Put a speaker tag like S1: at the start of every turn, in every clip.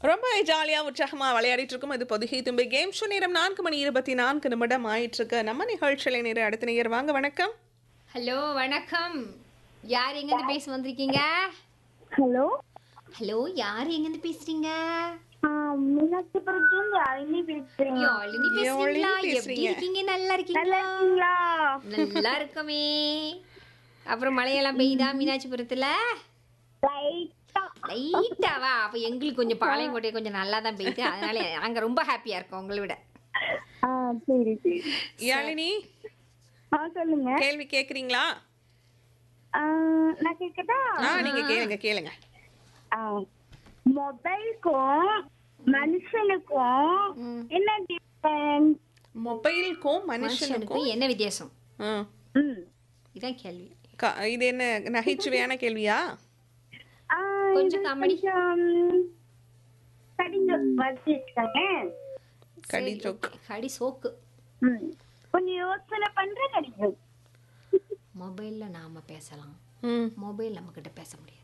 S1: ரொம்ப ஜாலியா உற்சாகமா விளையாடிட்டு இருக்கோம் இது பொதுகை தும்பி கேம் ஷோ நேரம் நான்கு மணி இருபத்தி நான்கு நிமிடம் ஆயிட்டு இருக்கு நம்ம நிகழ்ச்சியில நேரம் அடுத்த நேயர் வாங்க வணக்கம்
S2: ஹலோ வணக்கம் யார் எங்கேருந்து பேச வந்திருக்கீங்க
S3: ஹலோ
S2: ஹலோ யார் எங்கேருந்து பேசுறீங்க
S3: மீனாட்சிபுரத்துல யாழினி பேசுறீங்க
S2: யாழினி பேசுறீங்களா
S1: யாழினி
S2: எப்படி
S1: பேசுறீங்க.
S2: இருக்கீங்க நல்லா
S3: நல்லா
S2: இருக்கீங்களா
S3: இருக்கீங்களா
S2: நல்லா இருக்கமே அப்புறம் மழையெல்லாம் பெய்யுதா மீனாட்சிபுரத்துல
S3: லைட்டா
S2: லைட்டாவா அப்ப எங்களுக்கு கொஞ்சம் பாளையங்கோட்டை கொஞ்சம் நல்லா தான் பெய்யுது அதனால நாங்க ரொம்ப ஹாப்பியா இருக்கோம் உங்களை விட
S3: ஆ சரி சரி
S1: யாழினி
S3: ஆ சொல்லுங்க
S1: கேள்வி கேக்குறீங்களா
S3: ஆ, நான் கேட்கட்டா
S1: ஆ நீங்க கேளுங்க கேளுங்க
S3: ஆ, மொபைலுக்கும் மனுஷனுக்கும்
S2: ம்.
S3: என்ன டிஃபரன்ஸ்
S1: மொபைலுக்கும் மனுஷனுக்கும்
S2: மனுஷனுக்கும் என்ன வித்தியாசம்
S1: ஆ.
S3: ம்
S2: இதான் கேள்வி
S1: க- இது என்ன நகைச்சுவையான கேள்வியா
S3: ஆ,
S2: கொஞ்சம்
S3: இது
S2: comedy.
S3: கொஞ்சம் கடிஞ்ச வச்சுருக்காங்க
S1: கடி
S2: சரி,
S1: ஜோக்
S2: okay. கடி சோக்கு
S3: ம் கொஞ்சம் யோசனை பண்ற கிடைக்கும்
S2: மொபைல்ல நாம பேசலாம்
S1: ம்
S2: மொபைல் நம்ம கிட்ட பேச முடியாது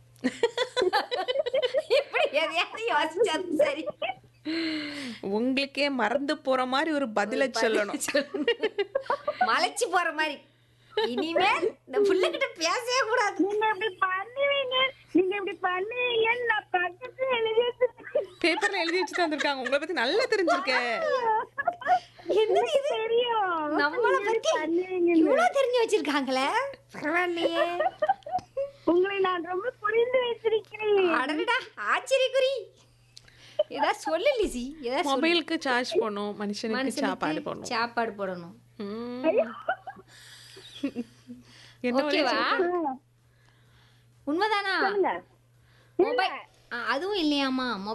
S2: இப்படி எதையாவது யோசிச்சா சரி
S1: உங்களுக்கே மறந்து போற மாதிரி ஒரு பதில சொல்லணும்
S2: மலைச்சு போற மாதிரி இனிமேல் இந்த புள்ள கிட்ட பேசவே கூடாது
S3: நீங்க இப்படி பண்ணுவீங்க நீங்க இப்படி பண்ணுவீங்கன்னு நான் பக்கத்துல எழுதி வச்சிருக்கேன்
S1: பேப்பர்ல எழுதி வச்சுட்டு வந்திருக்காங்க உங்களை பத்தி நல்லா தெரிஞ்சிருக்கேன்
S2: என்னது இது
S3: தெரியும்
S2: நம்மள பத்தி
S3: பண்ணுவீங்க
S2: இவ்வளவு தெரிஞ்சு வச்சிருக்காங்களே பரவாயில்லையே
S3: உங்களை நான் ரொம்ப புரிந்து வச்சிருக்கிறேன்
S2: அடடா ஆச்சரியக்குறி ஏதாவது சொல்லு லிசி ஏதாவது சொல்லு.
S1: மொபைலுக்கு சார்ஜ் பண்ணும் மனுஷனுக்கு
S2: மனுஷனுக்கு
S1: சாப்பாடு போடணும்
S2: சாப்பாடு போடணும்
S1: ம். என்ன ஒரே
S2: ஓகேவா
S1: சிரிப்பு?
S2: உண்மைதானா
S3: சொல்லுங்க
S2: மொபைல் அதுவும் இல்லையாமா